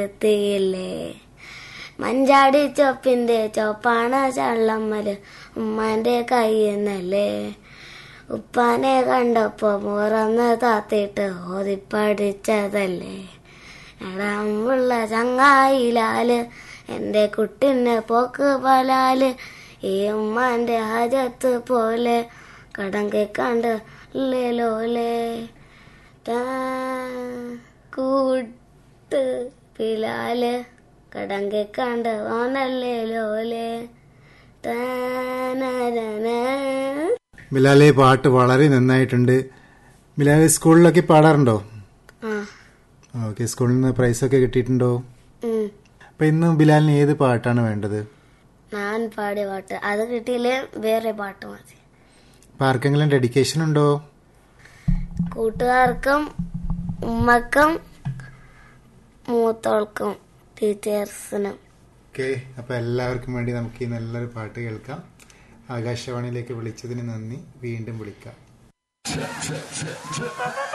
എത്തിയില്ലേ മഞ്ചാടി ചൊപ്പിന്റെ ചോപ്പാണ് ചള്ളമ്മല് ഉമ്മാന്റെ കയ്യെന്നല്ലേ ഉപ്പാനെ കണ്ടപ്പോ മുറന്ന് താത്തിട്ട് ഓതിപ്പടിച്ചതല്ലേ എടാമുള്ള ചങ്ങായിലാല് എന്റെ കുട്ടിന് പോക്ക് പലാല് ഈ ഉമ്മാന്റെ ഹജത്ത് പോലെ കടങ്കി കണ്ട് ലോലേ കൂട്ട് പിലാല് കടങ്കി കണ്ട് ഓനല്ലേ ലോലേ താനരന ബിലാലെ പാട്ട് വളരെ നന്നായിട്ടുണ്ട് ബിലാലെ സ്കൂളിലൊക്കെ പാടാറുണ്ടോ ആ ഓക്കെ സ്കൂളിൽ നിന്ന് പ്രൈസൊക്കെ കിട്ടിയിട്ടുണ്ടോ ഉം. അപ്പൊ ഇന്ന് ബിലാലിന് ഏത് പാട്ടാണ് വേണ്ടത് ഞാൻ പാടിയ പാട്ട് അത് കിട്ടിയില്ലേ വേറെ പാട്ട് മതി അപ്പൊ ആർക്കെങ്കിലും ഡെഡിക്കേഷൻ ഉണ്ടോ കൂട്ടുകാർക്കും ഉമ്മക്കും മൂത്തോൾക്കും ടീച്ചേഴ്സിനും ഓക്കെ അപ്പൊ എല്ലാവർക്കും വേണ്ടി നമുക്ക് ഈ നല്ലൊരു പാട്ട് കേൾക്കാം ആകാശവാണിയിലേക്ക് വിളിച്ചതിന് നന്ദി വീണ്ടും വിളിക്കാം